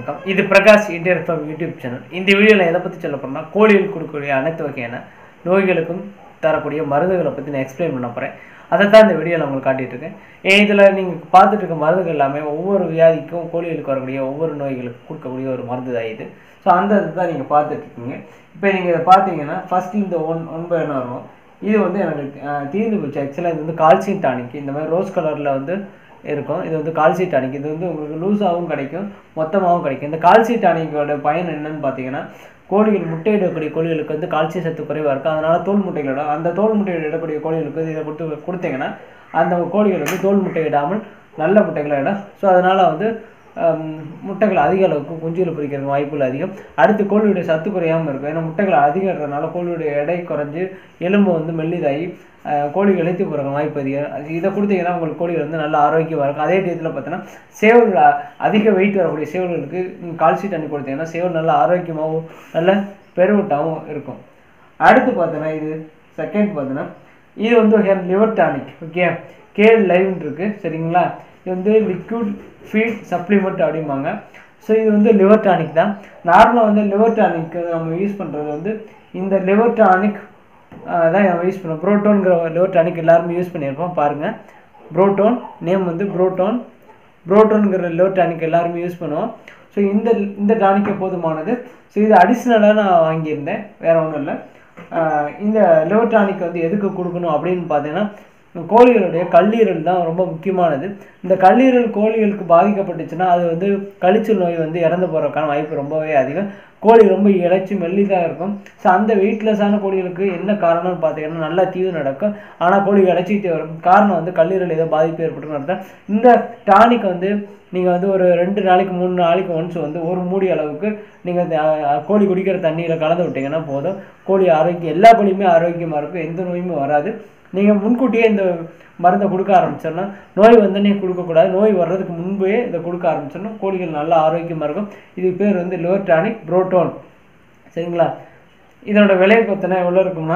வணக்கம் இது Prakash Indian farm YouTube channel இந்த வீடியோவில் எதை பற்றி சொல்ல போறேன்னா கோழிகள் கொடுக்கக்கூடிய அனைத்து வகையான நோய்களுக்கும் தரக்கூடிய மருந்துகளை பற்றி நான் எக்ஸ்பிளைன் பண்ண போகிறேன் அதை தான் இந்த வீடியோவில் உங்களுக்கு காட்டிட்டு இருக்கேன் ஏன் இதில் நீங்கள் பார்த்துட்டு இருக்க மருந்துகள் எல்லாமே ஒவ்வொரு வியாதிக்கும் கோழிகளுக்கு வரக்கூடிய ஒவ்வொரு நோய்களுக்கு கொடுக்கக்கூடிய ஒரு மருந்து தான் இது ஸோ அந்த இது தான் நீங்கள் பார்த்துட்டு இருக்கீங்க இப்போ நீங்கள் இதை பார்த்தீங்கன்னா ஃபர்ஸ்ட் இந்த ஒன் ஒன் பை ஒன் வரும் இது வந்து எனக்கு அஹ், தீர்ந்து போச்சு ஆக்சுவலாக இது வந்து கால்சியம் டானிக் இந்த மாதிரி ரோஸ் கலரில் வந்து இருக்கும் இது வந்து கால்சி டானிக் இது வந்து உங்களுக்கு லூஸாகவும் கிடைக்கும் மொத்தமாகவும் கிடைக்கும் இந்த கால்சி டானிக்கோட பயன் என்னன்னு பார்த்தீங்கன்னா கோழிகள் முட்டையிடக்கூடிய கோழிகளுக்கு வந்து கால்சியம் சத்து குறைவாக இருக்குது அதனால தோல் முட்டைகளோட அந்த தோல் முட்டையிடக்கூடிய கோழிகளுக்கு இதை கொடுத்து கொடுத்தீங்கன்னா அந்த கோழிகள் வந்து தோல் முட்டையிடாமல் நல்ல முட்டைகளை இடம் ஸோ அதனால் வந்து ஹம், முட்டைகள் அதிக அளவுக்கு குஞ்சுகள் பொரிக்கிறதுக்கு வாய்ப்புகள் அதிகம் அடுத்து கோழியுடைய சத்து குறையாமல் இருக்கும் ஏன்னா முட்டைகள் அதிகம் இருக்கிறதுனால கோழியுடைய எடை குறைஞ்சு எலும்பு வந்து மெல்லிதாகி அஹ், கோழிகள் இழைத்து போகிற வாய்ப்பு அதிகம் அது இதை கொடுத்தீங்கன்னா உங்களுக்கு கோழிகள் வந்து நல்ல ஆரோக்கியமாக இருக்கும் அதே டயத்தில் பார்த்தீங்கன்னா சேவல் அ- அதிக வெயிட் வரக்கூடிய சேவல்களுக்கு நீங்கள் கால்சி தண்ணி கொடுத்தீங்கன்னா சேவல் நல்ல ஆரோக்கியமாகவும் நல்ல பெருவட்டாகவும் இருக்கும் அடுத்து பார்த்தோன்னா இது செகண்ட் பார்த்தோன்னா இது வந்து ஒரு லிவர் டானிக் ஓகே கேள் லைவ்னு இருக்கு சரிங்களா இது வந்து லிக்விட் ஃபீட் சப்ளிமெண்ட் அப்படிம்பாங்க ஸோ இது வந்து லிவர் டானிக் தான் நார்மலாக வந்து லிவர் டானிக் நம்ம யூஸ் பண்ணுறது வந்து இந்த லிவர் டானிக் தான் நம்ம யூஸ் பண்ணுவோம் ப்ரோட்டோன்கிற லிவர் டானிக் எல்லாருமே யூஸ் பண்ணியிருப்போம் பாருங்கள் ப்ரோட்டோன் நேம் வந்து ப்ரோட்டோன் ப்ரோட்டோனுங்கிற லிவர் டானிக் எல்லாருமே யூஸ் பண்ணுவோம் ஸோ இந்த இந்த டானிக்கே போதுமானது ஸோ இது அடிஷ்னலாக நான் வாங்கியிருந்தேன் வேற ஒன்றும் இல்லை ஆஹ் இந்த லிவர் டானிக் வந்து எதுக்கு கொடுக்கணும் அப்படின்னு பார்த்தீங்கன்னா கோழிகளுடைய கல்லீரல் தான் ரொம்ப முக்கியமானது இந்த கல்லீரல் கோழிகளுக்கு பாதிக்கப்பட்டுச்சுன்னா அது வந்து கழிச்சல் நோய் வந்து இறந்து போகிறதுக்கான வாய்ப்பு ரொம்பவே அதிகம் கோழி ரொம்ப இழைச்சி மெல்லிதாக இருக்கும் ஸோ அந்த வெயிட்லெஸ்ஸான கோழிகளுக்கு என்ன காரணம்னு பார்த்தீங்கன்னா நல்லா தீவு நடக்கும் ஆனால் கோழி இழைச்சிக்கிட்டே வரும் காரணம் வந்து கல்லீரல் ஏதோ பாதிப்பு ஏற்பட்டுன்னு அர்த்தம் இந்த டானிக் வந்து நீங்கள் வந்து ஒரு ரெண்டு நாளைக்கு மூணு நாளைக்கு ஒன்ஸ் வந்து ஒரு மூடி அளவுக்கு நீங்கள் கோழி குடிக்கிற தண்ணியில் கலந்து விட்டீங்கன்னா போதும் கோழி ஆரோக்கியம் எல்லா கோழியுமே ஆரோக்கியமாக இருக்கும் எந்த நோயுமே வராது நீங்கள் முன்கூட்டியே இந்த மருந்தை கொடுக்க ஆரம்பிச்சோன்னா நோய் வந்தோடனே கொடுக்கக்கூடாது நோய் வர்றதுக்கு முன்பே இதை கொடுக்க ஆரம்பிச்சோன்னா கோழிகள் நல்லா ஆரோக்கியமாக இருக்கும் இது பேர் வந்து லிவர் டானிக் புரோட்டோன் சரிங்களா இதனோட விலை பார்த்தோன்னா எவ்வளோ இருக்கும்னா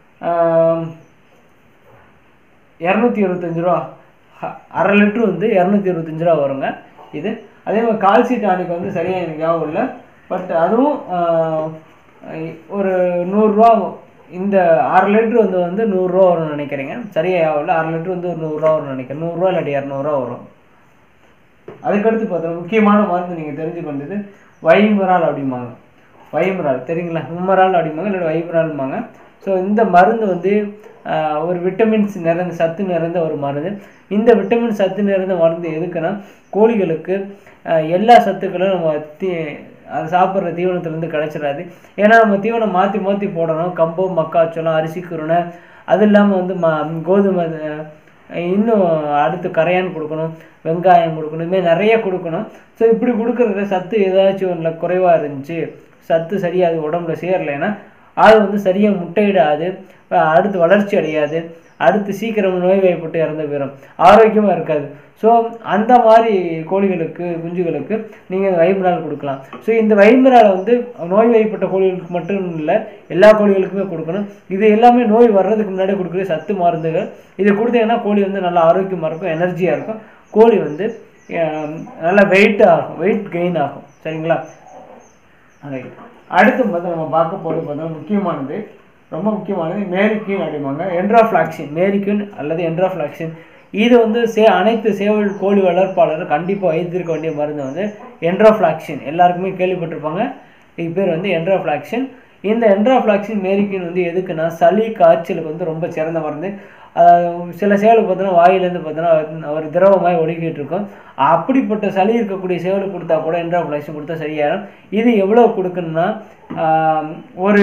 இரநூத்தி இருபத்தஞ்சு ரூபா அ- அரை லிட்டர் வந்து இரநூத்தி இருபத்தஞ்சு ரூபா வருங்க இது அதே மாதிரி கால்சி டானிக் வந்து சரியாக எனக்கு ஞாபகம் இல்லை பட் அதுவும் ஆஹ், ஒரு நூறுரூவா இந்த அரை லிட்டர் வந்து வந்து நூறுரூவா வரும்னு நினைக்கிறேங்க சரியா ஞாபகம் இல்லை அரை லிட்டர் வந்து ஒரு நூறுரூவா வரும்னு நினைக்கிறேன் நூறுரூவா இல்லாட்டி இரநூறுவா வரும் அதுக்கடுத்து பார்த்தோம்னா முக்கியமான மருந்து நீங்கள் தெரிஞ்சுக்க வேண்டியது வைமரால் அப்படிம்பாங்க வைமரால் தெரியுங்களா உம்மரால் அப்படிம்பாங்க இல்லாட்டி வைமரால்பாங்க ஸோ இந்த மருந்து வந்து ஆஹ், ஒரு விட்டமின்ஸ் நிறைந்த சத்து நிறைந்த ஒரு மருந்து இந்த விட்டமின் சத்து நிறைந்த மருந்து எதுக்குன்னா கோழிகளுக்கு ஆஹ், எல்லா சத்துக்களும் நம்ம தீ அது சாப்பிட்ற தீவனத்துலேருந்து கிடச்சிடாது ஏன்னா நம்ம தீவனம் மாற்றி மாற்றி போடணும் கம்பு மக்காச்சோளம் அரிசி குருணை அது இல்லாமல் வந்து ம கோதுமை அஹ் இன்னும் அடுத்து கரையான் கொடுக்கணும் வெங்காயம் கொடுக்கணும் இதுமாதிரி நிறைய கொடுக்கணும் ஸோ இப்படி கொடுக்குறதுல சத்து ஏதாச்சும் ஒன்றில் குறைவாக இருந்துச்சு சத்து சரியாக அது உடம்புல சேரலைன்னா அது வந்து சரியாக முட்டையிடாது அஹ் அடுத்து வளர்ச்சி அடையாது அடுத்து சீக்கிரம் நோய்வாய்ப்பட்டு இறந்து போயிடும் ஆரோக்கியமாக இருக்காது ஸோ அந்த மாதிரி கோழிகளுக்கு குஞ்சுகளுக்கு நீங்கள் வைமரால் கொடுக்கலாம் ஸோ இந்த வைமரால் வந்து நோய்வாய்ப்பட்ட கோழிகளுக்கு மட்டும் இல்லை எல்லா கோழிகளுக்குமே கொடுக்கணும் இது எல்லாமே நோய் வர்றதுக்கு முன்னாடி கொடுக்குற சத்து மருந்துகள் இது கொடுத்தீங்கன்னா கோழி வந்து நல்லா ஆரோக்கியமாக இருக்கும் எனர்ஜியாக இருக்கும் கோழி வந்து அஹ், நல்லா வெயிட் ஆகும் வெயிட் கெயின் ஆகும் சரிங்களா Right. அடுத்து வந்து நம்ம பார்க்க போகிறது பார்த்தோம்னா முக்கியமானது ரொம்ப முக்கியமானது மேரிக்யூன் அப்படிம்பாங்க என்ட்ராஃப்ளாக்சின் மேரிக்யூன் அல்லது என்ட்ராஃப்ளாக்சின் இது வந்து சே அனைத்து சேவல் கோழி வளர்ப்பாளரும் கண்டிப்பாக வைத்திருக்க வேண்டிய மருந்து வந்து என்ட்ராஃப்ளாக்சின் எல்லாருக்குமே கேள்விப்பட்டிருப்பாங்க இது பேர் வந்து என்ட்ராஃப்ளாக்சின் இந்த என்ட்ராஃப்ளாக்சின் மேரிக்யூன் வந்து எதுக்குன்னா சளி காய்ச்சலுக்கு வந்து ரொம்ப சிறந்த மருந்து அஹ் சில சேவலுக்கு பார்த்தோன்னா வாயிலேருந்து பார்த்தோன்னா ஒரு திரவமாய் ஒழுகிட்டு இருக்கும் அப்படிப்பட்ட சளி இருக்கக்கூடிய சேவலுக்கு கொடுத்தா கூட என்ட்ராஃப்ளாக்சின் கொடுத்தா சரியாயிடும் இது எவ்வளோ கொடுக்கணும்னா ஆஹ் ஒரு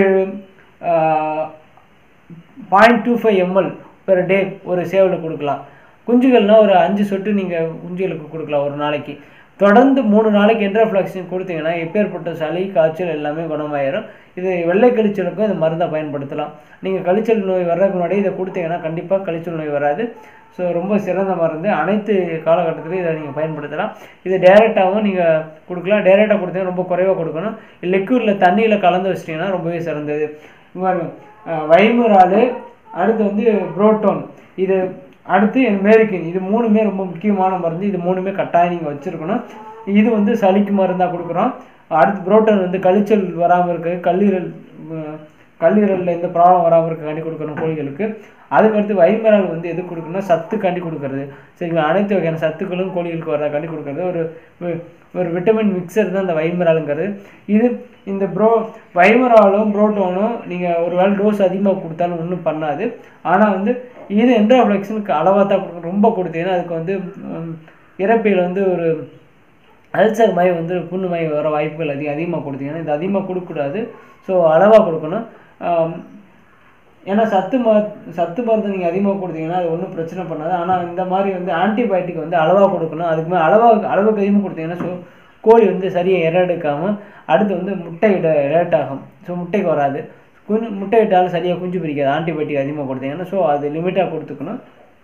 point two five ml per day ஒரு சேவலுக்கு கொடுக்கலாம் குஞ்சுகள்னா ஒரு அஞ்சு சொட்டு நீங்கள் குஞ்சுகளுக்கு கொடுக்கலாம் ஒரு நாளைக்கு தொடர்ந்து மூணு நாளைக்கு என்ட்ராஃப்ளாக்சின் கொடுத்தீங்கன்னா எப்பேற்பட்ட சளி காய்ச்சல் எல்லாமே குணமாயிரும் இது வெள்ளை கழிச்சலுக்கும் இந்த மருந்தை பயன்படுத்தலாம் நீங்கள் கழிச்சல் நோய் வர்றதுக்கு முன்னாடி இதை கொடுத்தீங்கன்னா கண்டிப்பாக கழிச்சல் நோய் வராது ஸோ ரொம்ப சிறந்த மருந்து அனைத்து காலகட்டத்திலையும் இதை நீங்கள் பயன்படுத்தலாம் இது டேரெக்டாகவும் நீங்கள் கொடுக்கலாம் டேரெக்டாக கொடுத்தீங்கன்னா ரொம்ப குறைவாக கொடுக்கணும் லிக்விடில் தண்ணியில் கலந்து வச்சிட்டிங்கன்னா ரொம்பவே சிறந்தது இங்க பாருங்க அஹ் வைமராலு அடுத்து வந்து புரோட்டோன் இது அடுத்து மேரிக்கின் இது மூணுமே ரொம்ப முக்கியமான மருந்து இது மூணுமே கட்டாயம் நீங்கள் வச்சுருக்கணும் இது வந்து சளிக்கு மருந்தாக கொடுக்குறோம் அடுத்து புரோட்டன் வந்து கழிச்சல் வராமல் இருக்க கல்லீரல் அஹ், கல்லீரலில் எந்த ப்ராப்ளம் வராமல் இருக்காண்டி கொடுக்கணும் கோழிகளுக்கு அதுக்கடுத்து வைமரால் வந்து எது கொடுக்கணும் சத்துக்காண்டி கொடுக்கறது சரிங்களா அனைத்து வகையான சத்துக்களும் கோழிகளுக்கு வர்றதுக்காண்டி கொடுக்கறது ஒரு வி- ஒரு விட்டமின் மிக்சர் தான் இந்த வைமராலுங்கிறது இது இந்த ப்ரோ வைமராலும் புரோட்டோனும் நீங்கள் ஒரு வேளை டோஸ் அதிகமாக கொடுத்தாலும் ஒன்றும் பண்ணாது ஆனால் வந்து இது என்ட்ரோஃப்ளெக்ஷனுக்கு அளவாக தான் கொடுக்கணும் ரொம்ப கொடுத்தீங்கன்னா அதுக்கு வந்து ம், இறப்பையில் வந்து ஒரு அல்சர் மாதிரி வந்து புண்ணு மாதிரி வர வாய்ப்புகள் அதிகம் அதிகமாக கொடுத்தீங்கன்னா இது அதிகமாக கொடுக்கக்கூடாது ஸோ அளவாக கொடுக்கணும் ஆம், ஏன்னா சத்து ம சத்து மருந்து நீங்கள் அதிகமாக கொடுத்தீங்கன்னா அது ஒன்றும் பிரச்சனை பண்ணாது ஆனால் இந்த மாதிரி வந்து ஆன்டிபயோட்டிக் வந்து அளவாக கொடுக்கணும் அதுக்கு மேலே அளவாக அளவுக்கு அதிகமாக கொடுத்தீங்கன்னா ஸோ கோழி வந்து சரியாக இற எடுக்காமல் அடுத்து வந்து முட்டையிட லேட் ஆகும் ஸோ முட்டைக்கு வராது குஞ்சு முட்டையிட்டாலும் சரியாக குஞ்சு பிரிக்காது ஆன்டிபயோட்டிக் அதிகமாக கொடுத்தீங்கன்னா ஸோ அது லிமிட்டாக கொடுத்துக்கணும்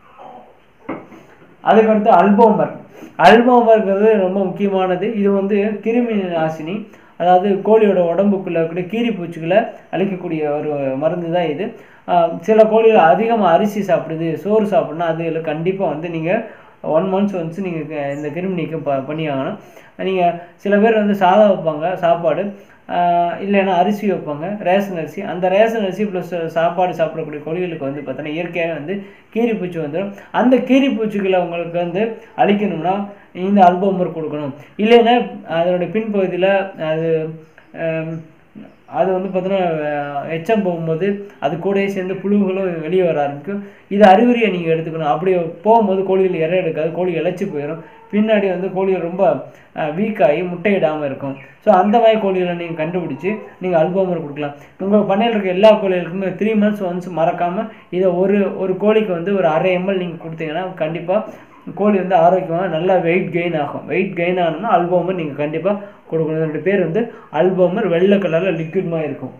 அதுக்கடுத்து அல்போமர் அல்போமர்ங்கிறது ரொம்ப முக்கியமானது இது வந்து கிருமி நாசினி அதாவது கோழியோட உடம்புக்குள்ள இருக்கக்கூடிய கீரி பூச்சிகளை அழிக்கக்கூடிய ஒரு மருந்து தான் இது ஆஹ் சில கோழிகள் அதிகமாக அரிசி சாப்பிடுது சோறு சாப்பிட்னா அதில் கண்டிப்பாக வந்து நீங்கள் ஒன் மந்த்ஸ் ஒன்ஸ் நீங்கள் இந்த கிருமி நீக்கம் ப பண்ணி ஆகணும் நீங்கள் சில பேர் வந்து சாதம் வைப்பாங்க சாப்பாடு ஆஹ் இல்லைன்னா அரிசி வைப்பாங்க ரேஷன் அரிசி அந்த ரேஷன் அரிசி ப்ளஸ் சாப்பாடு சாப்பிடக்கூடிய கோழிகளுக்கு வந்து பார்த்தோன்னா இயற்கையாக வந்து கீரிப்பூச்சி வந்துடும் அந்த கீரிப்பூச்சிகளை உங்களுக்கு வந்து அழிக்கணும்னா இந்த அல்போமர் கொடுக்கணும் இல்லைன்னா அதனுடைய பின்பகுதியில் அது ஆம், அது வந்து பார்த்தோன்னா எச்சம் போகும்போது அது கூடயே சேர்ந்து புழுகளும் வெளியே வர ஆரம்பிக்கும் இது அறிகுறியை நீங்கள் எடுத்துக்கணும் அப்படி போகும்போது கோழிகள் இறை எடுக்காது கோழி இழைச்சி போயிடும் பின்னாடி வந்து கோழிகள் ரொம்ப வீக் ஆகி முட்டையிடாமல் இருக்கும் ஸோ அந்த மாதிரி கோழிகளை நீங்கள் கண்டுபிடிச்சி நீங்கள் அல்போமர் கொடுக்கலாம் உங்கள் பண்ணையில் இருக்க எல்லா கோழிகளுக்குமே த்ரீ மந்த்ஸ் ஒன்ஸ் மறக்காமல் இதை ஒரு ஒரு கோழிக்கு வந்து ஒரு அரை எம்எல் நீங்கள் கொடுத்தீங்கன்னா கண்டிப்பாக கோழி வந்து ஆரோக்கியமாக நல்லா வெயிட் கெயின் ஆகும் வெயிட் கெயின் ஆகணும்னா அல்போமர் நீங்கள் கண்டிப்பாக கொடுக்கணும் இதனுடைய பேர் வந்து அல்போமர் வெள்ளை கலரில் லிக்விட் மாதிரி இருக்கும்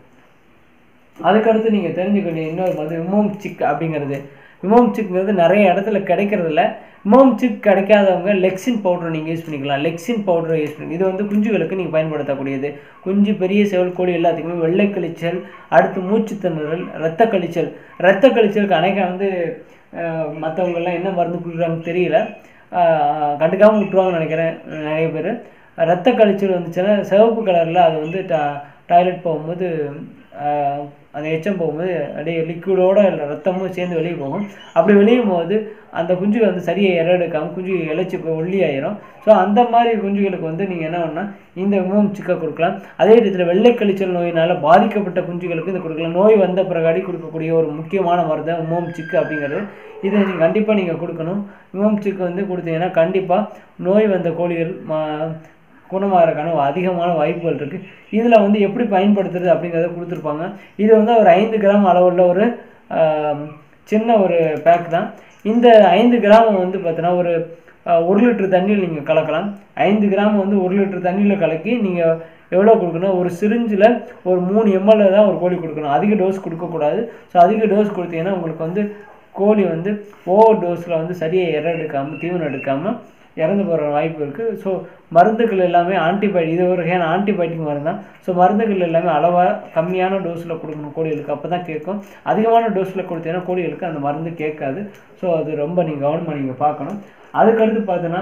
அதுக்கடுத்து நீங்கள் தெரிஞ்சுக்க வேண்டிய இன்னொரு மருந்து விமோம் சிக் அப்படிங்கிறது விமோம் சிக்ங்கிறது நிறைய இடத்துல கிடைக்கிறதில்ல விமோம் சிக் கிடைக்காதவங்க லெக்சின் பவுடர் நீங்கள் யூஸ் பண்ணிக்கலாம் லெக்சின் பவுடர் யூஸ் பண்ணி இது வந்து குஞ்சுகளுக்கு நீங்கள் பயன்படுத்தக்கூடியது குஞ்சு பெரிய செவல் கோழி எல்லாத்துக்குமே வெள்ளை கழிச்சல் அடுத்து மூச்சு திணறல் ரத்த கழிச்சல் ரத்த கழிச்சலுக்கு அநேக வந்து மற்றவங்கெல்லாம் என்ன மருந்து கொடுக்குறாங்கன்னு தெரியல அஹ், கண்டுக்காம விட்டுருவாங்கன்னு நினைக்கிறேன் நிறைய பேர் ரத்த கழிச்சல் வந்துச்சுன்னா சிவப்பு கலரில் அது வந்து டா டாய்லெட் போகும்போது ஆஹ், அந்த எச்சம் போகும்போது அப்படியே லிக்விடோட ரத்தமும் சேர்ந்து வெளியே போகும் அப்படி வெளியே போகும்போது அந்த குஞ்சு வந்து சரியாக இற எடுக்காமல் குஞ்சு இழைச்சி போய் ஒல்லி ஆயிரும் ஸோ அந்த மாதிரி குஞ்சுகளுக்கு வந்து நீங்கள் என்ன பண்ணால் இந்த மூம் சிக்கை கொடுக்கலாம் அதே விதத்தில் வெள்ளை கழிச்சல் நோயினால் பாதிக்கப்பட்ட குஞ்சுகளுக்கு இது கொடுக்கலாம் நோய் வந்த பிறகாடி கொடுக்கக்கூடிய ஒரு முக்கியமான மருந்து மோம் சிக்கு அப்படிங்கிறது இதை நீங்கள் கண்டிப்பாக நீங்கள் கொடுக்கணும் மோம் சிக்கு வந்து கொடுத்தீங்கன்னா கண்டிப்பாக நோய் வந்த கோழிகள் மா- குணமாகறதுக்கான அதிகமான வாய்ப்புகள் இருக்குது இதில் வந்து எப்படி பயன்படுத்துறது அப்படிங்கிறத கொடுத்துருப்பாங்க இது வந்து ஒரு ஐந்து கிராம் அளவுள்ள ஒரு ஆம், சின்ன ஒரு பேக் தான் இந்த ஐந்து கிராம் வந்து பார்த்தீங்கன்னா ஒரு ஆஹ், ஒரு லிட்டர் தண்ணியில் நீங்கள் கலக்கலாம் ஐந்து கிராம் வந்து ஒரு லிட்டர் தண்ணியில் கலக்கி நீங்கள் எவ்வளோ கொடுக்கணும் ஒரு சிரிஞ்சில் ஒரு மூணு எம்எல்ஏ தான் ஒரு கோழி கொடுக்கணும் அதிக டோஸ் கொடுக்கக்கூடாது ஸோ அதிக டோஸ் கொடுத்தீங்கன்னா உங்களுக்கு வந்து கோழி வந்து ஓவர் டோஸில் வந்து சரியாக இற எடுக்காமல் தீவனம் எடுக்காமல் இறந்து போகிற வாய்ப்பு இருக்குது ஸோ மருந்துகள் எல்லாமே ஆன்டிபயோட்டிக் இது ஒரு வகையான ஆன்டிபயோட்டிக் மருந்து தான் ஸோ மருந்துகள் எல்லாமே அளவாக கம்மியான டோஸில் கொடுக்கணும் கோழிகளுக்கு அப்போ தான் கேட்கும் அதிகமான டோஸில் கொடுத்தீங்கன்னா கோழிகளுக்கு அந்த மருந்து கேட்காது ஸோ அது ரொம்ப நீங்கள் கவனமாக நீங்கள் பார்க்கணும் அதுக்கடுத்து பார்த்தோன்னா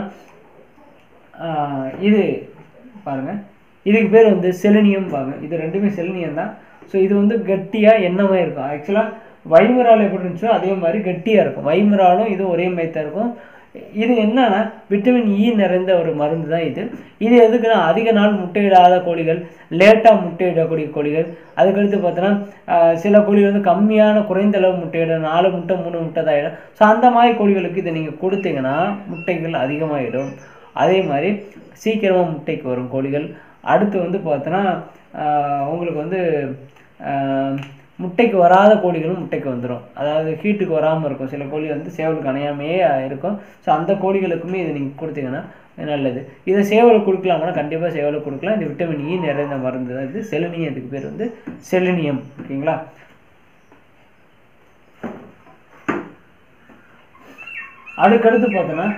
ஆஹ், இது பாருங்கள் இதுக்கு பேர் வந்து செலினியம் பாங்க இது ரெண்டுமே செலினியம் தான் ஸோ இது வந்து கட்டியாக எண்ணமாக இருக்கும் ஆக்சுவலாக வைமரால் எப்படி இருந்துச்சோ அதே மாதிரி கட்டியாக இருக்கும் வைமராலும் இது ஒரே மாதிரி தான் இருக்கும் இது என்னன்னா விட்டமின் இ நிறைந்த ஒரு மருந்து தான் இது இது எதுக்குன்னா அதிக நாள் முட்டையிடாத கோழிகள் லேட்டாக முட்டையிடக்கூடிய கோழிகள் அதுக்கடுத்து பார்த்தோன்னா ஆஹ், சில கோழிகள் வந்து கம்மியான குறைந்த அளவு முட்டையிடும் நாலு முட்டை மூணு முட்டை தான் இடும் ஸோ அந்த மாதிரி கோழிகளுக்கு இதை நீங்கள் கொடுத்தீங்கன்னா முட்டைகள் அதிகமாகிடும் அதே மாதிரி சீக்கிரமாக முட்டைக்கு வரும் கோழிகள் அடுத்து வந்து பார்த்தோன்னா ஆஹ், உங்களுக்கு வந்து ஆஹ், முட்டைக்கு வராத கோழிகளும் முட்டைக்கு வந்துடும் அதாவது ஹீட்டுக்கு வராமல் இருக்கும் சில கோழி வந்து சேவலுக்கு அணையாமையே இருக்கும் ஸோ அந்த கோழிகளுக்குமே இதை நீங்கள் கொடுத்தீங்கன்னா நல்லது இதை சேவலுக்கு கொடுக்கலாம்னா கண்டிப்பாக சேவலுக்கு கொடுக்கலாம் இந்த விட்டமின் இ நிறைந்த மருந்து தான் இது செலினியம் இதுக்கு பேர் வந்து செலினியம் ஓகேங்களா அதுக்கடுத்து பார்த்தோன்னா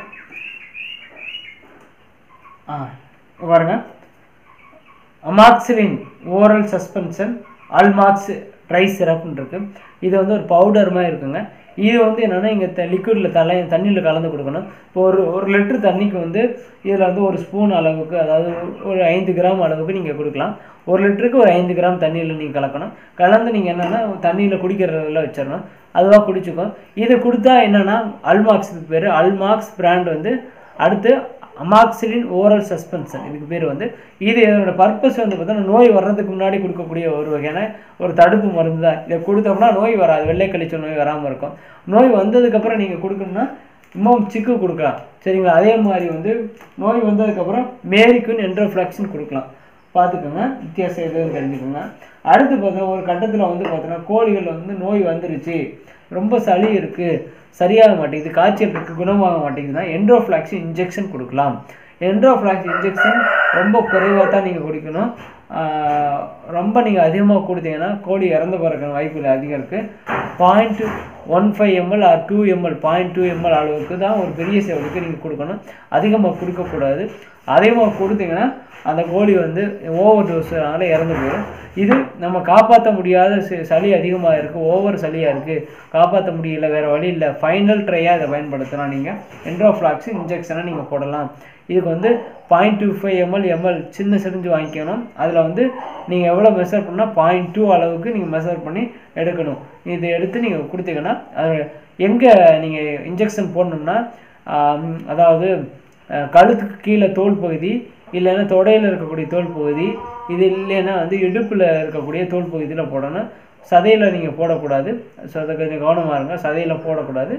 ஆ பாருங்க amoxicillin oral suspension Almox dry சிரப்னு இருக்குது இது வந்து ஒரு பவுடர் மாதிரி இருக்குங்க இது வந்து என்னென்னா இங்கே த லிக்விடில் தலை தண்ணியில் கலந்து கொடுக்கணும் இப்போ ஒரு ஒரு லிட்டர் தண்ணிக்கு வந்து இதில் வந்து ஒரு ஸ்பூன் அளவுக்கு அதாவது ஒரு ஐந்து கிராம் அளவுக்கு நீங்கள் கொடுக்கலாம் ஒரு லிட்டருக்கு ஒரு ஐந்து கிராம் தண்ணியில் நீங்கள் கலக்கணும் கலந்து நீங்கள் என்னென்னா தண்ணியில் குடிக்கிறதுல வச்சிடணும் அதுவாக குடிச்சுக்கும் இது கொடுத்தா என்னென்னா அல்மாக்ஸ் இதுக்கு பேர் அல்மாக்ஸ் பிராண்ட் வந்து அடுத்து அமாக்சிலின் ஓரல் சஸ்பென்ஷன் இதுக்கு பேர் வந்து இது இதோட பர்பஸ் வந்து பார்த்தீங்கன்னா நோய் வர்றதுக்கு முன்னாடி கொடுக்கக்கூடிய ஒரு வகையான ஒரு தடுப்பு மருந்து தான் இதை கொடுத்தோம்னா நோய் வராது வெள்ளை கழிச்சல் நோய் வராமல் இருக்கும் நோய் வந்ததுக்கப்புறம் நீங்கள் கொடுக்கணும்னா இன்னும் சிக்கு கொடுக்கலாம் சரிங்களா அதே மாதிரி வந்து நோய் வந்ததுக்கப்புறம் மேரிக்குன் என்ட்ரோஃப்ளாக்சின் கொடுக்கலாம் பார்த்துக்கோங்க வித்தியாசம் எதுவும் தெரிஞ்சுக்கோங்க அடுத்து பார்த்தீங்கன்னா ஒரு கட்டத்தில் வந்து பார்த்தீங்கன்னா கோழிகள் வந்து நோய் வந்துருச்சு ரொம்ப சளி இருக்குது சரியாக மாட்டேங்குது காய்ச்சல் இருக்குது குணமாக மாட்டேங்குதுன்னா என்ட்ரோஃப்ளாக்சின் இன்ஜெக்ஷன் கொடுக்கலாம் என்ட்ரோஃப்ளாக்ஸ் இன்ஜெக்ஷன் ரொம்ப குறைவாக தான் நீங்கள் குடிக்கணும் ஆஹ் ரொம்ப நீங்கள் அதிகமாக கொடுத்தீங்கன்னா கோழி இறந்து போகிறதுக்கான வாய்ப்புகள் அதிகம் இருக்குது point one five ml or two ml point two ml அளவுக்கு தான் ஒரு பெரிய சேவலுக்கு நீங்கள் கொடுக்கணும் அதிகமாக கொடுக்கக்கூடாது அதிகமாக கொடுத்தீங்கன்னா அந்த கோழி வந்து ஓவர் டோஸ்னால இறந்து போயிடும் இது நம்ம காப்பாற்ற முடியாத ச- சளி அதிகமாக இருக்குது ஓவர் சளியாக இருக்குது காப்பாற்ற முடியல வேறு வழி இல்லை ஃபைனல் ட்ரையாக இதை பயன்படுத்தலாம் நீங்கள் என்ட்ரோஃப்ளாக்ஸ் இன்ஜெக்ஷனை நீங்கள் போடலாம் இதுக்கு வந்து point two five ml ml சின்ன சிரிஞ்சு வாங்கிக்கணும் அதில் வந்து நீங்கள் எவ்வளோ மெஷர் பண்ணால் பாயிண்ட் டூ அளவுக்கு நீங்கள் மெஷர் பண்ணி எடுக்கணும் இதை எடுத்து நீங்கள் கொடுத்தீங்கன்னா அது எங்கே நீங்கள் இன்ஜெக்ஷன் போடணும்னா ஆம், அதாவது அஹ், கழுத்துக்கு கீழே தோல் பகுதி இல்லைன்னா தொடையில் இருக்கக்கூடிய தோல் பகுதி இது இல்லைன்னா வந்து இடுப்பில் இருக்கக்கூடிய தோல் பகுதியில் போடணும் சதையில் நீங்கள் போடக்கூடாது ஸோ அதை கொஞ்சம் கவனமாக இருங்க சதையில் போடக்கூடாது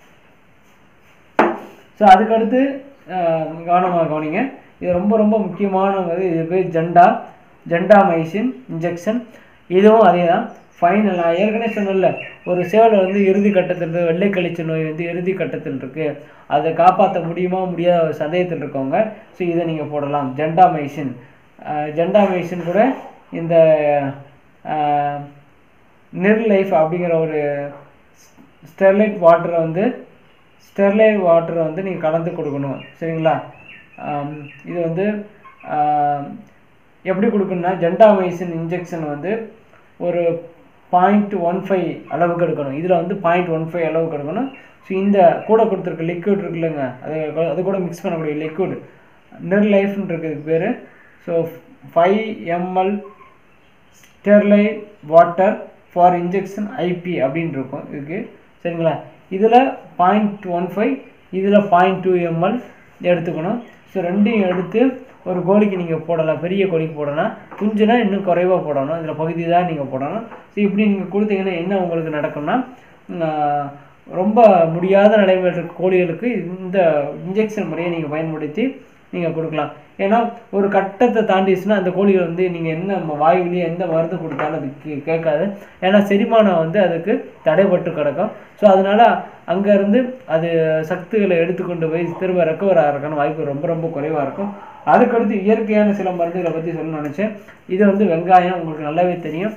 ஸோ அதுக்கடுத்து கவனமாக கவனிங்க இது ரொம்ப ரொம்ப முக்கியமான வந்து இது பேர் ஜெண்டா ஜெண்டா மைசின் இன்ஜெக்ஷன் இதுவும் அதே தான் ஃபைனல் நான் ஏற்கனவே சொன்னேன்ல ஒரு சேவலை வந்து இறுதி கட்டத்தில் இருக்கு வெள்ளை கழிச்சல் நோய் வந்து இறுதி கட்டத்தில் இருக்குது அதை காப்பாற்ற முடியுமா முடியாத ஒரு சந்தேகத்தில் இருக்கவங்க ஸோ இதை நீங்கள் போடலாம் ஜெண்டா மைசின் ஜெண்டா மைசின் கூட இந்த நிர் லைஃப் அப்படிங்கிற ஒரு ஸ்டெர்லைட் வாட்டரை வந்து ஸ்டெர்லைட் வாட்டரை வந்து நீங்கள் கலந்து கொடுக்கணும் சரிங்களா ஆம், இது வந்து ஆம், எப்படி கொடுக்கணும்னா ஜெண்டாமைசின் இன்ஜெக்ஷன் வந்து ஒரு பாயிண்ட் ஒன் ஃபைவ் அளவுக்கு எடுக்கணும் இதில் வந்து பாயிண்ட் ஒன் ஃபைவ் அளவுக்கு எடுக்கணும் ஸோ இந்த கூட கொடுத்துருக்க லிக்விட் இருக்குல்லங்க அது அது கூட மிக்ஸ் பண்ணக்கூடிய லிக்விட் நிர் லைஃப்னு இருக்குது பேர் so five ml sterile water for injection IP அப்படின்னு இருக்கும் இதுக்கு சரிங்களா இதில் பாயிண்ட் ஒன் ஃபைவ் இதில் பாயிண்ட் டூ எம்எல் எடுத்துக்கணும் ஸோ ரெண்டையும் எடுத்து ஒரு கோழிக்கு நீங்கள் போடலாம் பெரிய கோழிக்கு போடலாம் குஞ்சுனா இன்னும் குறைவாக போடணும் இதில் பகுதி தான் நீங்கள் போடணும் ஸோ இப்படி நீங்கள் கொடுத்தீங்கன்னா என்ன உங்களுக்கு நடக்கும்னா ஆஹ், ரொம்ப முடியாத நிலைமையில் இருக்க கோழிகளுக்கு இந்த இன்ஜெக்ஷன் முறையை நீங்கள் பயன்படுத்தி நீங்கள் கொடுக்கலாம் ஏன்னா ஒரு கட்டத்தை தாண்டிச்சுன்னா அந்த கோழிகள் வந்து நீங்கள் என்ன ம- வாய் வழியா எந்த மருந்து கொடுத்தாலும் அது கே- கேட்காது ஏன்னா செரிமானம் வந்து அதுக்கு தடைப்பட்டு கிடக்கும் ஸோ அதனால அங்கேருந்து அது சக்திகளை எடுத்துக்கொண்டு போய் திரும்ப ரெக்கவர் ஆகிறதுக்கான வாய்ப்பு ரொம்ப ரொம்ப குறைவாக இருக்கும் அதுக்கடுத்து இயற்கையான சில மருந்துகளை பற்றி சொல்ல நினச்சேன் இது வந்து வெங்காயம் உங்களுக்கு நல்லாவே தெரியும்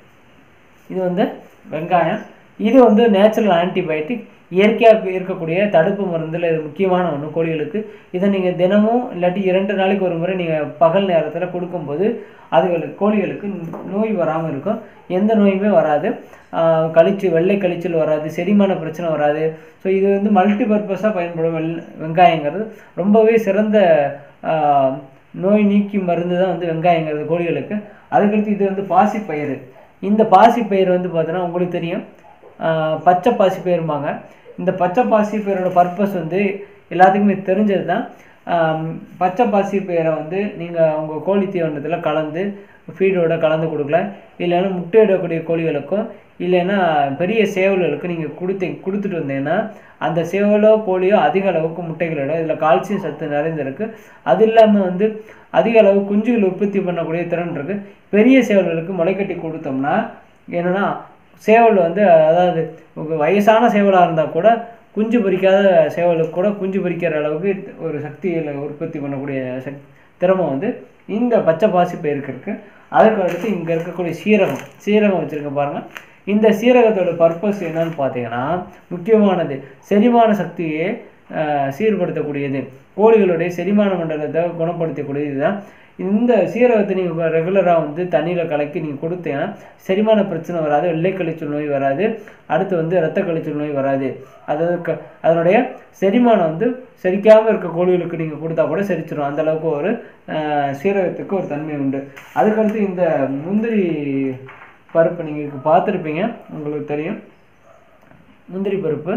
இது வந்து வெங்காயம் இது வந்து நேச்சுரல் ஆன்டிபயோட்டிக் இயற்கையாக இருக்கக்கூடிய தடுப்பு மருந்தில் இது முக்கியமான ஒன்று கோழிகளுக்கு இதை நீங்கள் தினமும் இல்லாட்டி இரண்டு நாளைக்கு ஒரு முறை நீங்கள் பகல் நேரத்தில் கொடுக்கும்போது அதுகளுக்கு கோழிகளுக்கு நோய் வராமல் இருக்கும் எந்த நோயுமே வராது ஆஹ் கழிச்சு வெள்ளை கழிச்சல் வராது செரிமான பிரச்சனை வராது ஸோ இது வந்து மல்டி பர்பஸாக பயன்படும் வெள் வெங்காயங்கிறது ரொம்பவே சிறந்த ஆஹ் நோய் நீக்கி மருந்து தான் வந்து வெங்காயங்கிறது கோழிகளுக்கு அதுக்கடுத்து இது வந்து பாசிப்பயிறு இந்த பாசிப்பயிறு வந்து பார்த்தோன்னா உங்களுக்கு தெரியும் ஆஹ் பச்சை பாசிப்பயிறும்பாங்க இந்த பச்சை பாசிப்பயிரோட பர்பஸ் வந்து எல்லாத்துக்குமே தெரிஞ்சது தான் ஆம், பச்சை பாசிப்பயிரை வந்து நீங்கள் உங்கள் கோழி தீவனத்தில் கலந்து ஃபீடோட கலந்து கொடுக்கலாம் இல்லைன்னா முட்டையிடக்கூடிய கோழிகளுக்கும் இல்லைன்னா பெரிய சேவல்களுக்கு நீங்கள் கொடுத்து கொடுத்துட்டு வந்தீங்கன்னா அந்த சேவலோ கோழியோ அதிக அளவுக்கு முட்டைகளிடம் இதில் கால்சியம் சத்து நிறைந்திருக்கு அது இல்லாமல் வந்து அதிக அளவு குஞ்சுகள் உற்பத்தி பண்ணக்கூடிய திறன் இருக்குது பெரிய சேவல்களுக்கு முளைக்கட்டி கொடுத்தோம்னா என்னன்னா சேவல் வந்து அதாவது உங்க வயசான சேவலாக இருந்தால் கூட குஞ்சு பொரிக்காத சேவலுக்கு கூட குஞ்சு பொரிக்கிற அளவுக்கு ஒரு சக்தியில் உற்பத்தி பண்ணக்கூடிய சக் திறமை வந்து இந்த பச்சை பாசி பயிருக்கு இருக்கு அதுக்கு அடுத்து இங்கே இருக்கக்கூடிய சீரகம் சீரகம் வச்சுருக்க பாருங்கள் இந்த சீரகத்தோட பர்பஸ் என்னன்னு பார்த்தீங்கன்னா முக்கியமானது செரிமான சக்தியை ஆஹ், சீர்படுத்தக்கூடியது கோழிகளுடைய செரிமான மண்டலத்தை குணப்படுத்தக்கூடியது தான் இந்த சீரகத்தை நீங்கள் ரெகுலராக வந்து தண்ணியில் கலக்கி நீங்கள் கொடுத்தீங்கன்னா செரிமான பிரச்சனை வராது வெள்ளை கழிச்சல் நோய் வராது அடுத்து வந்து இரத்த கழிச்சல் நோய் வராது அதாவது க அதனுடைய செரிமானம் வந்து செரிக்காமல் இருக்க கோழிகளுக்கு நீங்கள் கொடுத்தா கூட செரிச்சிடும் அந்த அளவுக்கு ஒரு அஹ், சீரகத்துக்கு ஒரு தன்மை உண்டு அதுக்கடுத்து இந்த முந்திரி பருப்பு நீங்கள் பார்த்துருப்பீங்க உங்களுக்கு தெரியும் முந்திரி பருப்பு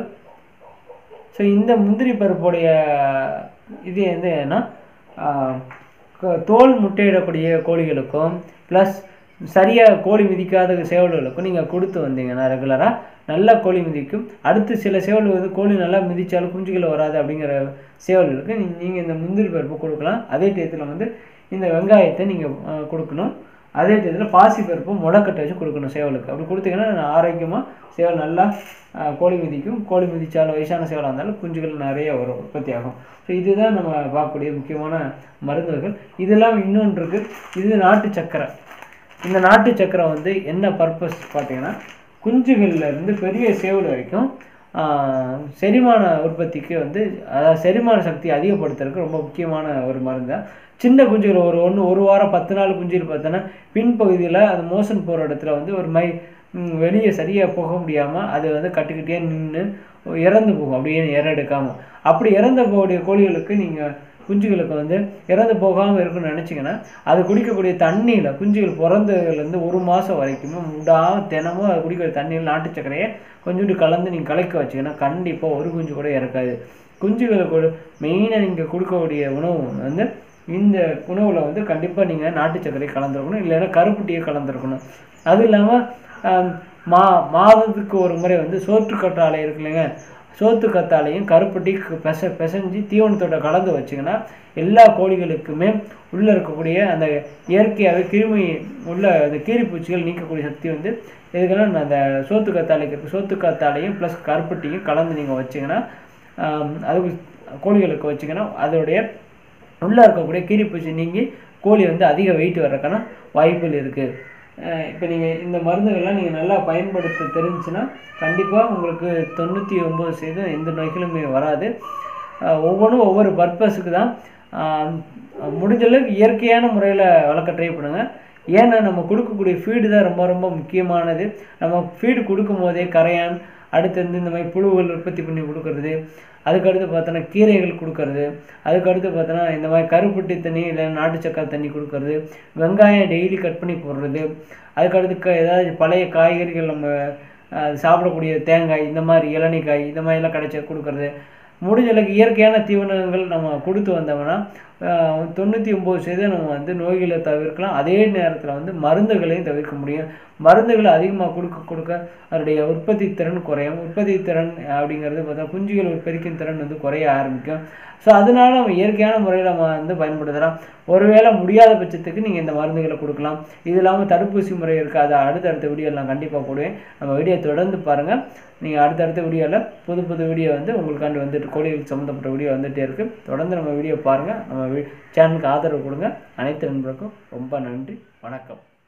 ஸோ இந்த முந்திரி பருப்புடைய இது வந்து என்னன்னா ஆஹ், க- தோல் முட்டையிடக்கூடிய கோழிகளுக்கும் ப்ளஸ் சரியாக கோழி மிதிக்காத சேவல்களுக்கும் நீங்கள் கொடுத்து வந்தீங்கன்னா ரெகுலராக நல்லா கோழி மிதிக்கும் அடுத்து சில சேவல் வந்து கோழி நல்லா மிதிச்சாலும் குஞ்சுகள் வராது அப்படிங்கிற சேவல்களுக்கு நீங்கள் இந்த முந்திரி பருப்பு கொடுக்கலாம் அதே டயத்தில் வந்து இந்த வெங்காயத்தை நீங்கள் கொடுக்கணும் அதே டயத்தில் பாசி பருப்பும் முளைக்கட்டை வச்சு கொடுக்கணும் சேவலுக்கு அப்படி கொடுத்தீங்கன்னா ஆரோக்கியமாக சேவல் நல்லா ஆஹ், கோழி மிதிக்கும் கோழி மிதிச்சாலும் வயசான சேவலாக இருந்தாலும் குஞ்சுகள் நிறைய வரும் உற்பத்தி ஆகும் ஸோ இதுதான் நம்ம பார்க்கக்கூடிய முக்கியமான மருந்துகள் இதெல்லாம் இன்னொன்று இருக்குது இது நாட்டு சக்கரை இந்த நாட்டு சக்கரை வந்து என்ன பர்பஸ் பார்த்தீங்கன்னா குஞ்சுகள்ல இருந்து பெரிய சேவல் வரைக்கும் ஆஹ், செரிமான உற்பத்திக்கு வந்து அதாவது செரிமான சக்தி அதிகப்படுத்துறதுக்கு ரொம்ப முக்கியமான ஒரு மருந்து தான் சின்ன குஞ்சுகள் ஒரு ஒன்று ஒரு வாரம் பத்து நாள் குஞ்சுகள் பார்த்தோன்னா பின்பகுதியில் அது மோஷன் போகிற இடத்துல வந்து ஒரு மை ம், வெளியே சரியாக போக முடியாமல் அது வந்து கட்டுக்கிட்டே நின்று இறந்து போகும் அப்படியே இற எடுக்காமல் அப்படி இறந்து போகக்கூடிய கோழிகளுக்கு நீங்கள் குஞ்சுகளுக்கு வந்து இறந்து போகாமல் இருக்குன்னு நினச்சிங்கன்னா அது குடிக்கக்கூடிய தண்ணியில் குஞ்சுகள் பிறந்ததுலேருந்து ஒரு மாதம் வரைக்குமே விடாம தினமும் அது குடிக்கிற தண்ணியில் நாட்டு சர்க்கரையை கொஞ்சோண்டு கலந்து நீங்கள் கலக்க வச்சிங்கன்னா கண்டிப்பாக ஒரு குஞ்சு கூட இறக்காது குஞ்சுகளுக்கு மெயினாக நீங்கள் கொடுக்கக்கூடிய உணவு வந்து இந்த உணவில் வந்து கண்டிப்பாக நீங்கள் நாட்டு சர்க்கரை கலந்துருக்கணும் இல்லைன்னா கருப்பட்டியை கலந்துருக்கணும் அது இல்லாமல் மா மாதத்துக்கு ஒரு முறை வந்து சோற்று கற்றாழை இருக்கு இல்லைங்க சோத்து கத்தாழையும் கருப்பட்டி கு- பெச பிசைஞ்சு தீவனத்தோட கலந்து வச்சிங்கன்னா எல்லா கோழிகளுக்குமே உள்ளே இருக்கக்கூடிய அந்த இயற்கையாகவே கிருமி உள்ள அந்த கீரிப்பூச்சிகள் நீக்கக்கூடிய சக்தி வந்து இதுக்கெல்லாம் அந்த சோத்து கத்தாழைக்கு இருக்கு சோத்து கத்தாழையும் ப்ளஸ் கருப்பட்டியும் கலந்து நீங்கள் வச்சிங்கன்னா ஆம், அது கோழிகளுக்கு வச்சிங்கன்னா அதோடைய உள்ளே இருக்கக்கூடிய கீரிப்பூச்சி நீங்கி கோழி வந்து அதிக வெயிட் வர்றதுக்கான வாய்ப்புகள் இருக்குது இப்போ நீங்கள் இந்த மருந்துகள்லாம் நீங்கள் நல்லா பயன்படுத்த தெரிஞ்சுன்னா கண்டிப்பாக உங்களுக்கு தொண்ணூற்றி ஒம்பது சதவீதம் எந்த நோய்களுமே வராது அஹ் ஒவ்வொன்றும் ஒவ்வொரு பர்பஸுக்கு தான் ஆஹ் முடிஞ்ச அளவுக்கு இயற்கையான முறையில் வளர்க்க ட்ரை பண்ணுங்க ஏன்னா நம்ம கொடுக்கக்கூடிய ஃபீடு தான் ரொம்ப ரொம்ப முக்கியமானது நம்ம ஃபீடு கொடுக்கும் போதே கரையான் அடுத்து வந்து இந்த மாதிரி புழுகள் உற்பத்தி பண்ணி கொடுக்கறது அதுக்கடுத்து பார்த்தோன்னா கீரைகள் கொடுக்கறது அதுக்கடுத்து பார்த்தோன்னா இந்த மாதிரி கருப்பட்டி தண்ணி இல்லை நாட்டு சக்கரை தண்ணி கொடுக்கறது வெங்காயம் டெய்லி கட் பண்ணி போடுறது அதுக்கடுத்து க ஏதாவது பழைய காய்கறிகள் நம்ம அஹ், சாப்பிடக்கூடிய தேங்காய் இந்த மாதிரி இளநீக்காய் இந்த மாதிரிலாம் கிடைச்ச கொடுக்கறது முடிஞ்ச அளவுக்கு இயற்கையான தீவனங்கள் நம்ம கொடுத்து வந்தோம்னா ஆஹ், தொண்ணூற்றி ஒம்பது சதவீதம் நம்ம வந்து நோய்களை தவிர்க்கலாம் அதே நேரத்தில் வந்து மருந்துகளையும் தவிர்க்க முடியும் மருந்துகளை அதிகமாக கொடுக்க கொடுக்க அதனுடைய உற்பத்தி திறன் குறையும் உற்பத்தி திறன் அப்படிங்கிறது பார்த்தா குஞ்சுகள் உற்பத்திக்கும் திறன் வந்து குறைய ஆரம்பிக்கும் ஸோ அதனால நம்ம இயற்கையான முறையில் நம்ம வந்து பயன்படுத்தலாம் ஒருவேளை முடியாத பட்சத்துக்கு நீங்கள் இந்த மருந்துகளை கொடுக்கலாம் இது இல்லாமல் தடுப்பூசி முறை இருக்குது அதை அடுத்தடுத்த வீடியோ நான் கண்டிப்பாக போடுவேன் நம்ம வீடியோ தொடர்ந்து பாருங்கள் நீங்கள் அடுத்தடுத்த வீடியோவில் புது புது வீடியோ வந்து உங்களுக்காண்டி வந்துட்டு கோழிகளுக்கு சம்மந்தப்பட்ட வீடியோ வந்துகிட்டே இருக்குது தொடர்ந்து நம்ம வீடியோ பாருங்கள் நம்ம சேனலுக்கு ஆதரவு கொடுங்க அனைத்து நண்பருக்கும் ரொம்ப நன்றி வணக்கம்